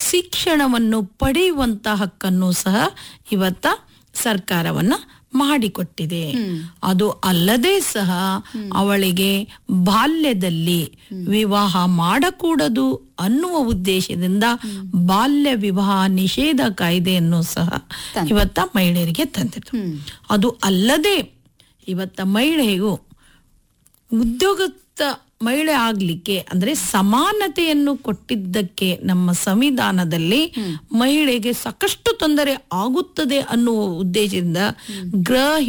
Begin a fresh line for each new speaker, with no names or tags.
ಶಿಕ್ಷಣವನ್ನು ಪಡೆಯುವಂತ ಹಕ್ಕನ್ನು ಸಹ ಇವತ್ತ ಸರ್ಕಾರವನ್ನ ಮಾಡಿಕೊಟ್ಟಿದೆ ಅದು ಅಲ್ಲದೆ ಸಹ ಅವಳಿಗೆ ಬಾಲ್ಯದಲ್ಲಿ ವಿವಾಹ ಮಾಡಕೂಡದು ಅನ್ನುವ ಉದ್ದೇಶದಿಂದ ಬಾಲ್ಯ ವಿವಾಹ ನಿಷೇಧ ಕಾಯ್ದೆಯನ್ನು ಸಹ ಇವತ್ತ ಮಹಿಳೆಯರಿಗೆ ತಂದಿತು ಅದು ಅಲ್ಲದೆ ಇವತ್ತ ಮಹಿಳೆಯು ಉದ್ಯೋಗಸ್ಥ ಮಹಿಳೆ ಆಗ್ಲಿಕ್ಕೆ ಅಂದ್ರೆ ಸಮಾನತೆಯನ್ನು ಕೊಟ್ಟಿದ್ದಕ್ಕೆ ನಮ್ಮ ಸಂವಿಧಾನದಲ್ಲಿ ಮಹಿಳೆಗೆ ಸಾಕಷ್ಟು ತೊಂದರೆ ಆಗುತ್ತದೆ ಅನ್ನುವ ಉದ್ದೇಶದಿಂದ ಗೃಹ